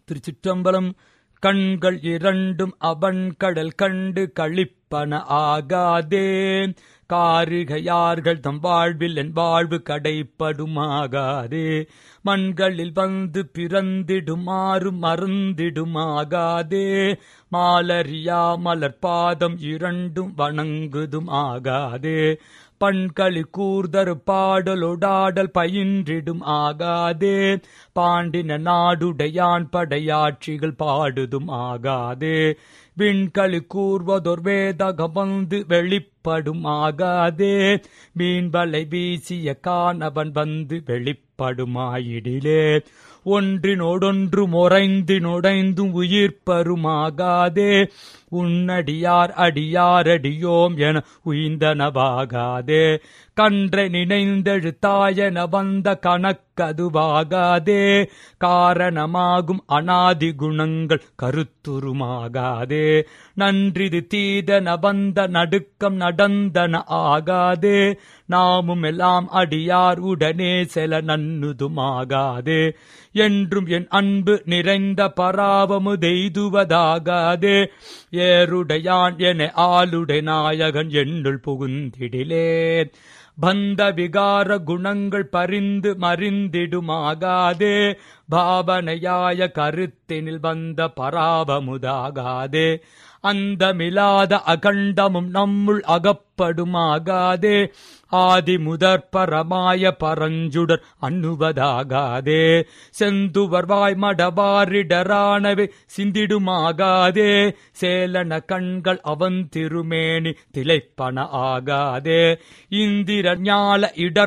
திருச்சிற்றம்பலம் கண்கள் இரண்டும் அவன் கடல் கண்டு களிப்பன ஆகாதே காரிகையார்கள் தம் வாழ்வில் என் வாழ்வு கடைப்படுமாகாதே மண்களில் வந்து பிறந்திடுமாறு மறந்திடுமாகாதே மாலரியா மலர் பாதம் இரண்டும் வணங்குதும் ஆகாதே பண்களி கூர்தரு பாடலொடாடல் பயின்றிடும் ஆகாதே பாண்டின நாடுடையான் படையாட்சிகள் பாடுதும் ஆகாதே விண்களி கூர்வதொர் வேதக வந்து வெளிப்படும் ஆகாதே மீன்வலை வீசிய காணவன் வந்து வெளிப்படுமாயிடிலே ஒன்றினோடொன்று முறைந்து நுடைந்தும் உயிர்ப்பருமாகாதே உன்னடியார் அடியார் அடியோம் என உயிந்தனவாகாதே கன்றை நினைந்தெழுத்தாயன வந்த கணக்கதுவாகாதே காரணமாகும் அனாதி குணங்கள் கருத்துருமாகாதே நன்றிது தீதன வந்த நடுக்கம் நடந்தன ஆகாதே நாமும் எல்லாம் அடியார் உடனே செல நன்னுதுமாகாதே என்றும் என் அன்பு நிறைந்த பராவமு தெய்துவதாகாதே ஏருடையான் என ஆளுடை நாயகன் என்னுள் புகுந்திடிலே பந்த விகார குணங்கள் பரிந்து மறிந்திடுமாகாதே பாவனையாய கருத்தினில் வந்த பராபமுதாகாதே அந்தமிலாத அகண்டமும் நம்முள் அகப்படுமாகாதே ஆதி முதற் பரமாய பரஞ்சுடர் அண்ணுவதாகாதே செந்துவர் வாய் மடபாரிடரானவை சிந்திடுமாகாதே சேலன கண்கள் அவன் திருமேனி திளைப்பன ஆகாதே இந்திர ஞால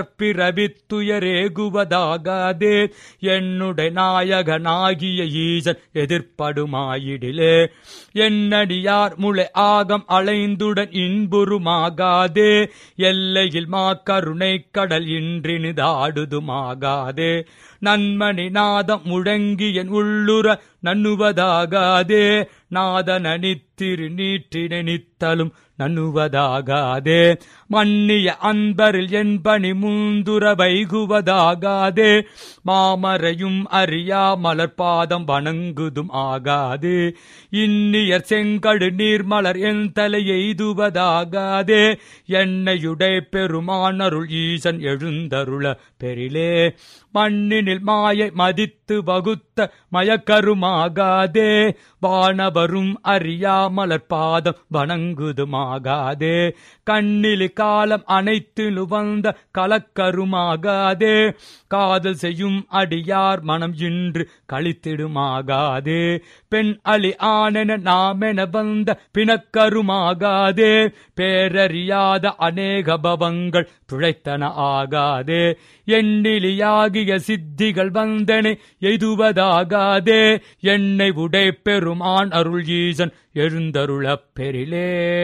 இடர்பிறவித்துயரேகுவதாகாதே என்னுடைய நாயகனாகிய ஈசன் எதிர்ப்படுமாயிடிலே என்னடியார் முளை ஆகம் அலைந்துடன் இன்புறுமாகாதே எல்லையில் மா கருணை கடல் இன்றினிதாடுதுமாகாதே நன்மணி நாதம் முழங்கி என் உள்ளுர நன்னுவதாகாதே நாதன நித்திரு நீற்றினை நித்தலும் நன்னுவதாகாதே மன்னிய அன்பரில் என் பணி மூந்துர வைகுவதாகாதே மாமரையும் அறியா மலர்பாதம் வணங்குதும் ஆகாது இன்னியர் செங்கடு நீர்மலர் என் தலை எய்துவதாகாதே என்னையுடை பெருமானருள் ஈசன் எழுந்தருள பெரிலே மண்ணினில் மாயை மதித்து வகுத்த மயக்கருமாகாதே வானவரும் அறியா மலர்பாதம் வணங்குதுமாகாதே கண்ணிலி காலம் அனைத்து நுவந்த கலக்கருமாகாதே காதல் செய்யும் அடியார் மனம் இன்று கழித்திடுமாகாதே பெண் அலி ஆனென நாமென வந்த பிணக்கருமாகாதே பேரறியாத அநேக பவங்கள் துழைத்தன ஆகாதே எண்ணிலியாகிய சித்திகள் வந்தனை எய்துவதாகாதே என்னை உடை பெருமான் அருள் ஈசன் எழுந்தருளப் பெரிலே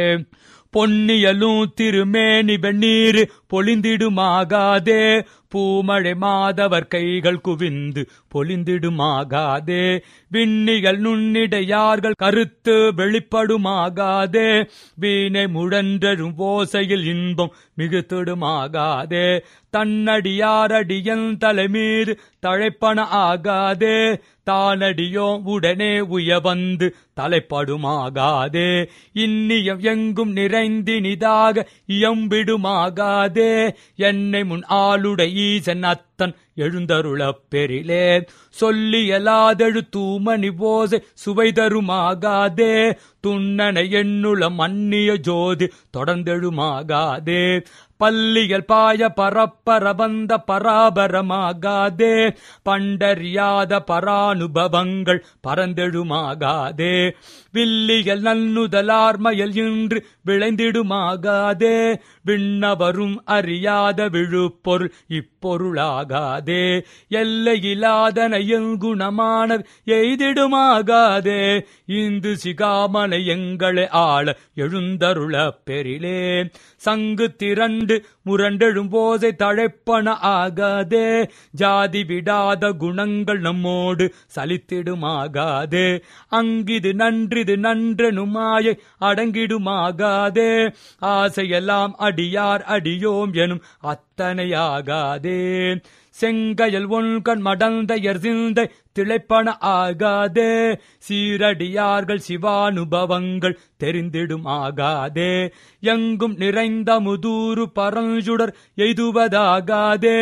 பொன்னியலும் திருமேனி வெண்ணீர் பொழிந்திடுமாகாதே பூமழை மாதவர் கைகள் குவிந்து பொழிந்திடுமாகாதே விண்ணிகள் நுண்ணிடையார்கள் கருத்து வெளிப்படுமாகாதே வீணை முழன்றரும் ஓசையில் இன்பம் மிகுத்திடுமாகாதே தன்னடியாரடியன் தலைமீது தழைப்பன ஆகாதே தானடியோ உடனே உயவந்து தலைப்படுமாகாதே இன்னியம் எங்கும் நிறைந்தினிதாக இயம்பிடுமாகாதே என்னை முன் ஆளுடை ஈசன் அத்தன் எழுந்தருளப் பெரிலே சொல்லியலாதெழு தூமணி போசை சுவை தருமாகாதே துண்ணனை எண்ணுள மன்னிய ஜோதி தொடர்ந்தெழுமாகாதே பல்லியல் பாய பரப்பர வந்த பராபரமாகாதே பண்டறியாத பரானுபவங்கள் பரந்தெழுமாகாதே வில்லியல் நன்னுதலார்மயல் இன்று விளைந்திடுமாகாதே விண்ணவரும் அறியாத விழுப்பொருள் இப்பொருளாகாதே எல்லையிலாதன குணமான எய்திடுமாகாதே இந்து சிகாமலை எங்களை ஆள எழுந்தருள பெரிலே சங்கு திரண்டு முரண்டெழும் போதை தழைப்பன ஆகாதே ஜாதி விடாத குணங்கள் நம்மோடு சலித்திடுமாகாதே அங்கிது நன்றிது நன்றெனுமாயை அடங்கிடுமாகாதே ஆசையெல்லாம் அடியார் அடியோம் எனும் அத்தனையாகாதே செங்கையல் ஒன்கண் மடந்தையர் சிந்தை திளைப்பன ஆகாதே சீரடியார்கள் சிவானுபவங்கள் தெரிந்திடும் ஆகாதே எங்கும் நிறைந்த முதூறு பரஞ்சுடர் எய்துவதாகாதே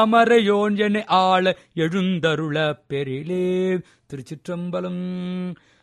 ஈரறியாமறையோன் என ஆள எழுந்தருள பெரிலே திருச்சிற்றம்பலம்